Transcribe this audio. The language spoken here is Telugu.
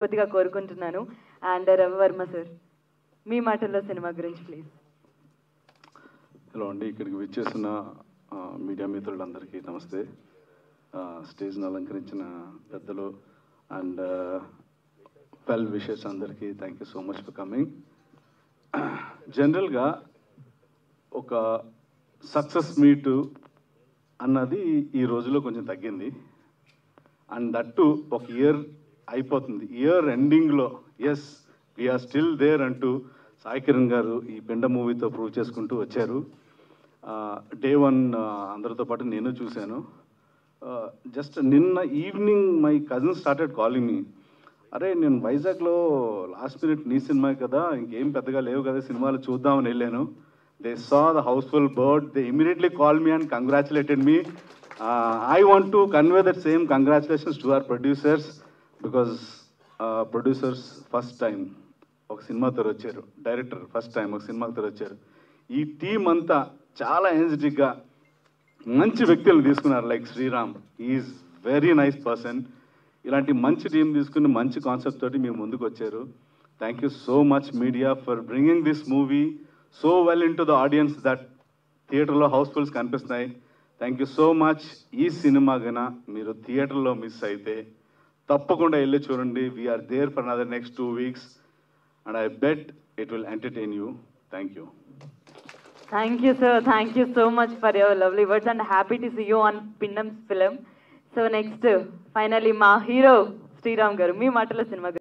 మనస్ఫూర్తిగా కోరుకుంటున్నాను అండ్ రవివర్మ సార్ మీ మాటల్లో సినిమా గురించి ప్లీజ్ హలో అండి ఇక్కడికి విచ్చేసిన ఆ, మీడియా మిత్రులందరికీ నమస్తే ఆ, స్టేజ్ను అలంకరించిన పెద్దలు అండ్ వెల్ విషెస్ అందరికీ thank you so much for coming జనరల్గా ఒక సక్సెస్ మీట్ అన్నది ఈ రోజులో కొంచెం తగ్గింది అండ్ దట్టు ఒక ఇయర్ అయిపోతుంది ఇయర్ ఎండింగ్లో ఎస్ వీఆర్ స్టిల్ దేర్ అంటూ సాయి కిరణ్ గారు ఈ పెండ మూవీతో ప్రూవ్ చేసుకుంటూ వచ్చారు డే వన్ అందరితో పాటు నేను చూశాను జస్ట్ నిన్న evening my cousin started calling me అరే నేను వైజాగ్లో లాస్ట్ మినిట్ నీ సినిమా కదా ఇంకేం పెద్దగా లేవు కదా సినిమాలు చూద్దామని వెళ్ళాను they saw the housefull board they immediately call me and congratulated me I want to convey that same congratulations to our producers because producers first time ఒక సినిమాతో వచ్చారు డైరెక్టర్ ఫస్ట్ టైం ఒక సినిమాతో వచ్చారు ఈ టీం అంతా చాలా ఎనర్జెటిక్గా మంచి వ్యక్తులను తీసుకున్నారు like Sriram is very nice person ఇలాంటి మంచి టీం తీసుకుని మంచి కాన్సెప్ట్ తోటి మేము ముందుకు వచ్చారు thank you so much media for bringing this movie so well into the audience that థియేటర్లో హౌస్ఫుల్స్ కనిపిస్తున్నాయి థ్యాంక్ యూ సో మచ్ ఈ సినిమా గన మీరు థియేటర్లో మిస్ అయితే తప్పకుండా వెళ్ళి చూడండి we are there for another next two weeks and I bet it will entertain you thank you thank you sir thank you so much for your lovely words and happy to see you on పిండమ్స్ film so next finally మా హీరో శ్రీరామ్ గారు మీ మాటలో సినిమా గురించి